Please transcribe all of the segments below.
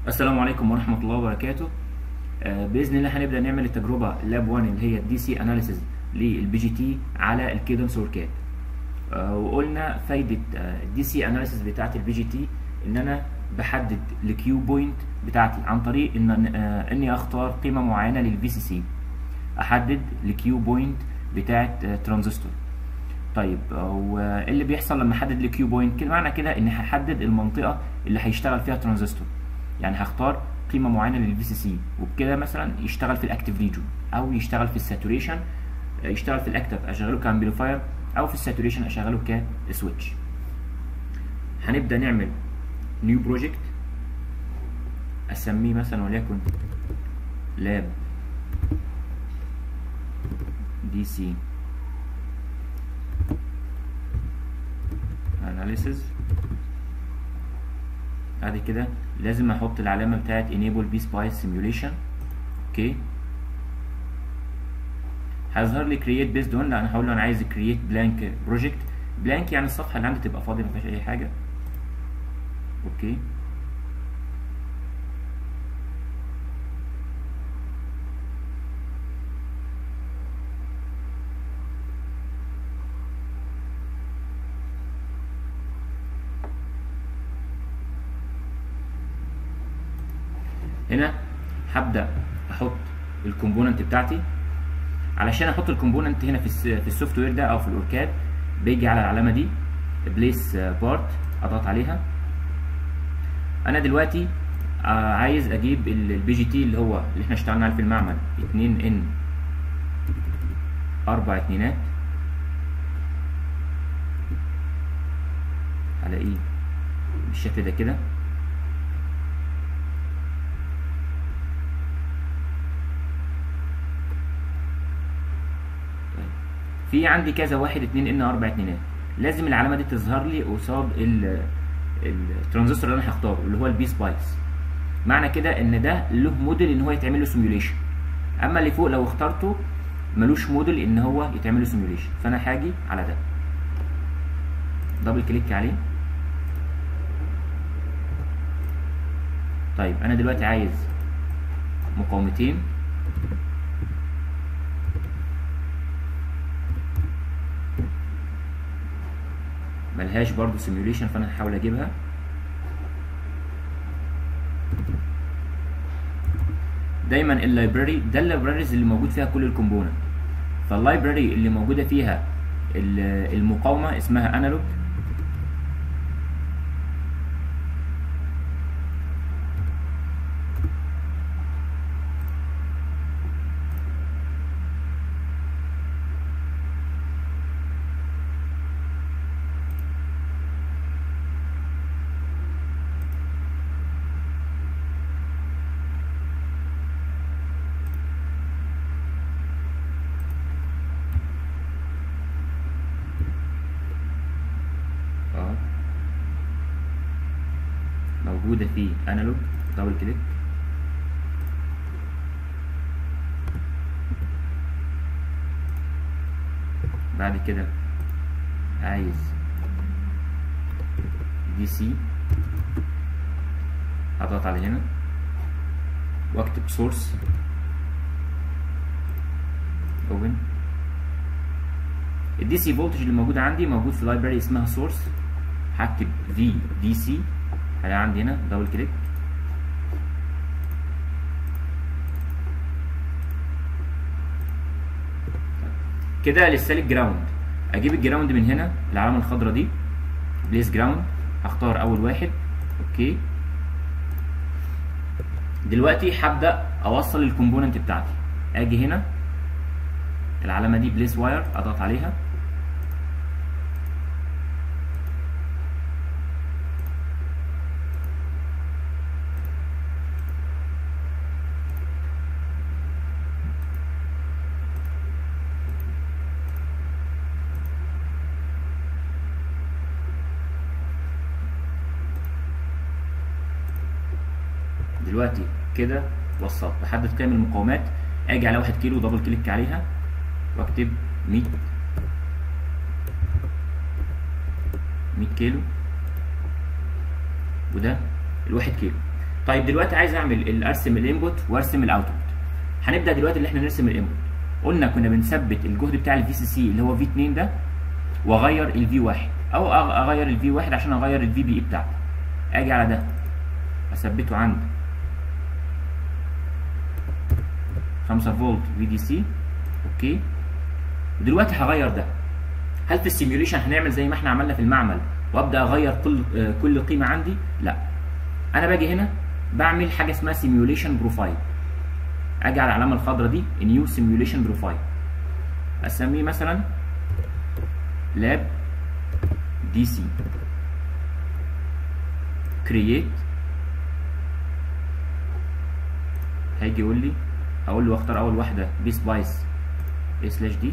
السلام عليكم ورحمة الله وبركاته آه، بإذن الله هنبدأ نعمل التجربة لاب 1 اللي هي الدي سي اناليسيز للبي جي تي على الكيدنس وركات وقلنا فايدة الدي سي اناليسيز بتاعت البي جي تي إن أنا بحدد الكيو بوينت بتاعتي عن طريق إن آه، إني أختار قيمة معينة للفي سي سي أحدد الكيو بوينت بتاعت آه، ترانزستور طيب واللي بيحصل لما احدد الكيو بوينت كده معنى كده اني هحدد المنطقه اللي هيشتغل فيها ترانزستور يعني هختار قيمه معينه للفي سي سي وبكده مثلا يشتغل في الاكتيف ريجون او يشتغل في الساتوريشن يشتغل في الاكتف اشغله كامبليفاير او في الساتوريشن اشغله كسويتش هنبدا نعمل نيو بروجكت اسميه مثلا وليكن لاب دي سي analysis بعد كده لازم احط العلامه بتاعت enable b spice simulation اوكي هيظهر لي create based on لا انا هقول له انا عايز create blank project blank يعني الصفحه اللي عندي تبقى فاضيه ما فيهاش اي حاجه اوكي هنا هبدا احط الكومبوننت بتاعتي علشان احط الكومبوننت هنا في في السوفت وير ده او في الاوركاد بيجي على العلامه دي بليس بارت اضغط عليها انا دلوقتي عايز اجيب البي جي تي اللي هو اللي احنا اشتغلنا عليه في المعمل 2 ان 4 اتنينات هلاقيه بالشكل ده كده في عندي كذا واحد اتنين ان اربع اتنينات لازم العلامه دي تظهر لي قصاد الترانزستور اللي انا هختاره اللي هو البي سبايس معنى كده ان ده له موديل ان هو يتعمل له سيميوليشن اما اللي فوق لو اخترته ملوش موديل ان هو يتعمل له سيميوليشن فانا هاجي على ده دبل كليك عليه طيب انا دلوقتي عايز مقاومتين ملهاش برضو سيميوليشن فانا هحاول اجيبها دايما اللايبراري ده اللايبراريز اللي موجود فيها كل الكومبوننت فاللايبراري اللي موجوده فيها المقاومه اسمها انالوج موجودة في انالوج دبل كليك بعد كده عايز دي سي هضغط على هنا واكتب سورس اوبن الدي سي فولتج اللي موجود عندي موجود في لايبراري اسمها سورس هكتب في دي سي هلاقي عندي هنا دبل كليك كده لسه لي الجراوند اجيب الجراوند من هنا العلامه الخضراء دي بليس جراوند هختار اول واحد اوكي دلوقتي هبدا اوصل الكومبوننت بتاعتي اجي هنا العلامه دي بليس واير اضغط عليها دلوقتي كده وصلت بحدد قيم المقاومات اجي على 1 كيلو دبل كليك عليها واكتب 100 100 كيلو وده الواحد كيلو طيب دلوقتي عايز اعمل ارسم الانبوت وارسم الاوتبوت هنبدا دلوقتي اللي احنا نرسم الانبوت قلنا كنا بنثبت الجهد بتاع الفي سي سي اللي هو في 2 ده واغير الفي 1 او اغير الفي 1 عشان اغير الفي بي اي بتاعته اجي على ده اثبته عند 5 فولت في دي سي اوكي ودلوقتي هغير ده هل في السيميوليشن هنعمل زي ما احنا عملنا في المعمل وابدا اغير كل آه كل قيمه عندي لا انا باجي هنا بعمل حاجه اسمها سيميوليشن بروفايل اجي على العلامه الخضراء دي نيو سيميوليشن بروفايل اسميه مثلا لاب دي سي كرييت هيجي يقول لي اقول له اختار اول واحده بي سبايس اي سلاش دي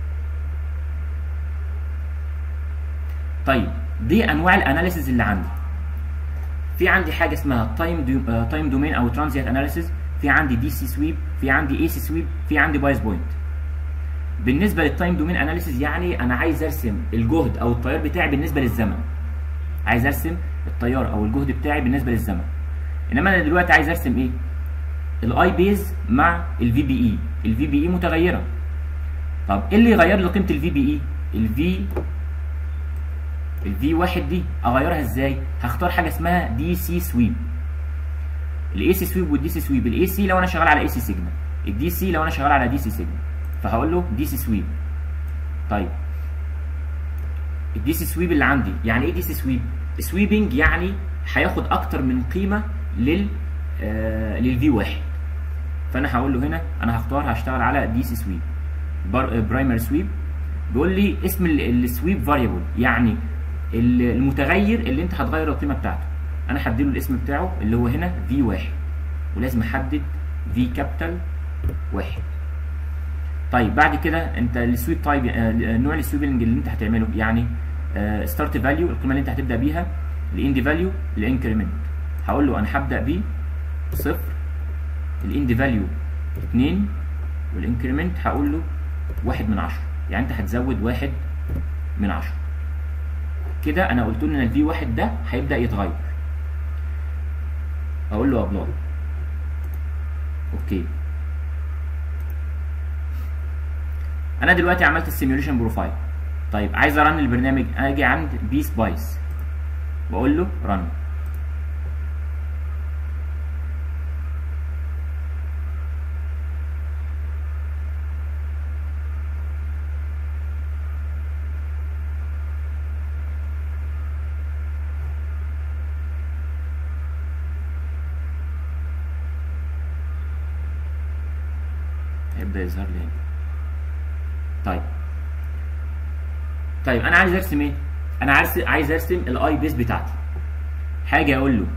طيب دي انواع الاناليسيز اللي عندي في عندي حاجه اسمها تايم تايم دومين او ترانزيت اناليسيز في عندي دي سي سويب في عندي اي سي سويب في عندي بايس بوينت بالنسبه للتايم دومين اناليسيز يعني انا عايز ارسم الجهد او التيار بتاعي بالنسبه للزمن عايز ارسم التيار او الجهد بتاعي بالنسبه للزمن انما انا دلوقتي عايز ارسم ايه الاي بيز مع الفي بي اي الفي بي اي متغيره طب ايه اللي يغير لي قيمه الفي بي اي الفي الفي واحد دي اغيرها ازاي هختار حاجه اسمها دي سي سويب الاي سي سويب والدي سي سويب الاي سي لو انا شغال على اي سي سيجنال الدي سي لو انا شغال على دي سي سيجنال فهقول له دي سي سويب طيب الدي سي سويب اللي عندي يعني ايه دي سي سويب سويبنج يعني هياخد اكتر من قيمه لل آه للفي واحد فانا هقول له هنا انا هختار هشتغل على دي سي سويب برايمري سويب بيقول لي اسم السويب فاريبل يعني المتغير اللي انت هتغير القيمه بتاعته انا هديله الاسم بتاعه اللي هو هنا في واحد ولازم احدد في كابيتال واحد طيب بعد كده انت السويب تايب نوع السويبنج اللي انت هتعمله يعني ستارت فاليو القيمه اللي انت هتبدا بيها الاند فاليو الانكريمنت هقول له انا هبدا ب صفر الاند فاليو 2 والانكريمنت هقول له واحد من عشرة يعني انت هتزود واحد من عشرة كده انا قلت له ان الفي واحد ده هيبدا يتغير اقول له ابلاي اوكي انا دلوقتي عملت السيميوليشن بروفايل طيب عايز ارن البرنامج اجي عند بي سبايس واقول له رن هيبدا يظهر لي هنا طيب طيب انا عايز ارسم ايه انا عايز عايز ارسم الاي بيس بتاعتي حاجه اقول له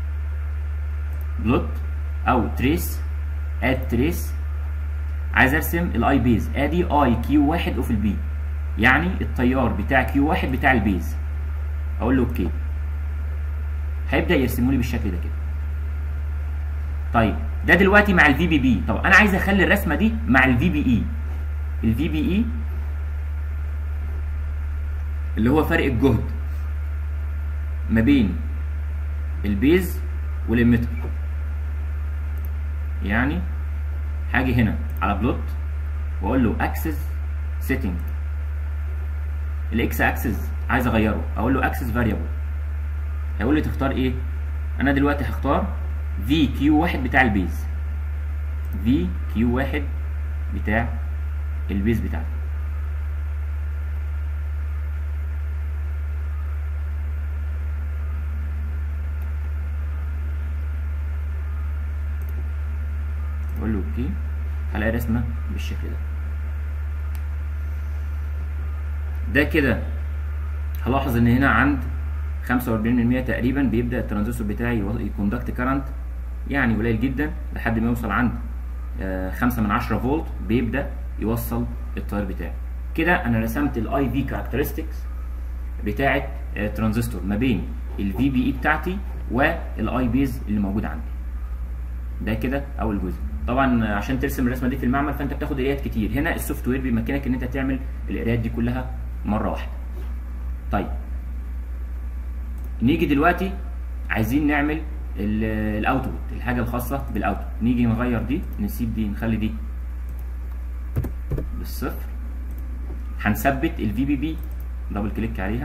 بلوت او تريس اد تريس عايز ارسم الاي بيز ادي اي كيو واحد اوف البي يعني التيار بتاع كيو واحد بتاع البيز اقول له اوكي هيبدا يرسمه لي بالشكل ده كده طيب ده دلوقتي مع الفي بي بي طب انا عايز اخلي الرسمه دي مع الفي بي اي الفي بي اي اللي هو فرق الجهد ما بين البيز والاميتر يعني هاجي هنا على بلوت واقول له اكسس سيتنج الاكس اكسس عايز اغيره اقول له اكسس فاريبل هيقول لي تختار ايه انا دلوقتي هختار في كيو واحد بتاع البيز في كيو واحد بتاع البيز بتاعتي اقول له اوكي هلاقي رسمه بالشكل ده ده كده هلاحظ ان هنا عند 45% تقريبا بيبدا الترانزستور بتاعي يكوندكت كارنت يعني قليل جدا لحد ما يوصل عند 5 من 10 فولت بيبدا يوصل التيار بتاعي كده انا رسمت الاي في كاركترستكس بتاعه ترانزستور ما بين الفي بي اي بتاعتي والاي بيز اللي موجود عندي ده كده اول جزء طبعا عشان ترسم الرسمه دي في المعمل فانت بتاخد قرايات كتير هنا السوفت وير بيمكنك ان انت تعمل القرايات دي كلها مره واحده طيب نيجي دلوقتي عايزين نعمل الاوتبوت الحاجه الخاصه بالاوتبوت نيجي نغير دي نسيب دي نخلي دي بالصفر هنثبت الفي بي بي دبل كليك عليها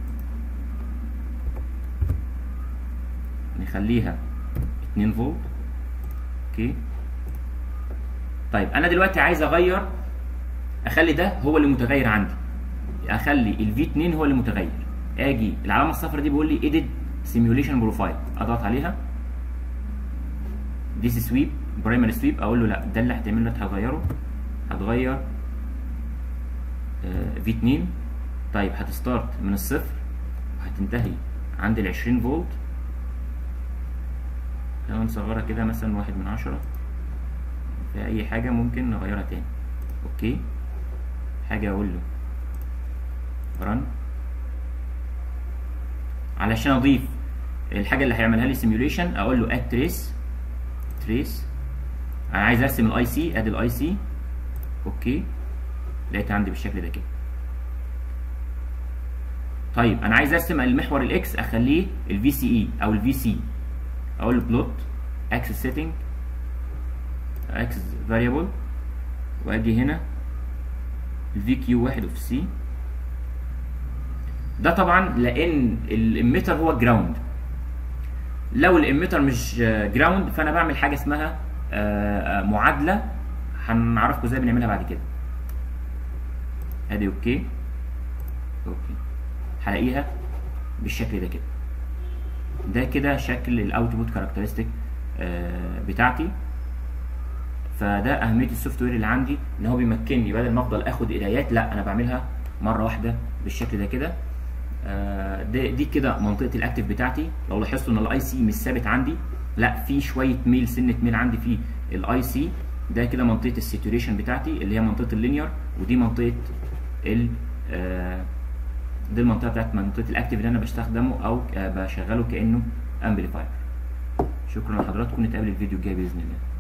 نخليها 2 فولت اوكي طيب انا دلوقتي عايز اغير اخلي ده هو اللي متغير عندي اخلي الفي 2 هو اللي متغير اجي العلامه الصفراء دي بيقول لي ايديت سيميوليشن بروفايل اضغط عليها ديس سويب برايمري سويب اقول له لا ده اللي هتعمله هتغيره هتغير في 2 طيب هتستارت من الصفر وهتنتهي عند ال 20 فولت لو نصغرها كده مثلا واحد من عشرة في اي حاجة ممكن نغيرها تاني اوكي حاجة اقول له رن علشان اضيف الحاجة اللي هيعملها لي سيميوليشن اقول له اد تريس تريس انا عايز ارسم الاي سي ادي الاي سي اوكي لقيت عندي بالشكل ده كده طيب انا عايز ارسم المحور الاكس اخليه الفي سي اي او الفي سي اقول له بلوت اكسس سيتنج اكسس فاريبل واجي هنا الفي كيو واحد اوف سي ده طبعا لان الاميتر هو جراوند لو الاميتر مش جراوند فانا بعمل حاجه اسمها معادله هنعرفكم ازاي بنعملها بعد كده ادي اوكي اوكي هلاقيها بالشكل ده كده ده كده شكل الاوتبوت كاركترستيك بتاعتي فده اهميه السوفت وير اللي عندي ان هو بيمكنني بدل ما افضل اخد قرايات لا انا بعملها مره واحده بالشكل ده كده دي, دي كده منطقه الاكتف بتاعتي لو لاحظتوا ان الاي سي مش ثابت عندي لا في شويه ميل سنه ميل عندي في الاي سي ده كده منطقه السيتوريشن بتاعتي اللي هي منطقه اللينير ودي منطقه ال دي المنطقه بتاعت منطقه الاكتف اللي انا بستخدمه او بشغله كانه امبليفاير شكرا لحضراتكم نتقابل الفيديو الجاي باذن الله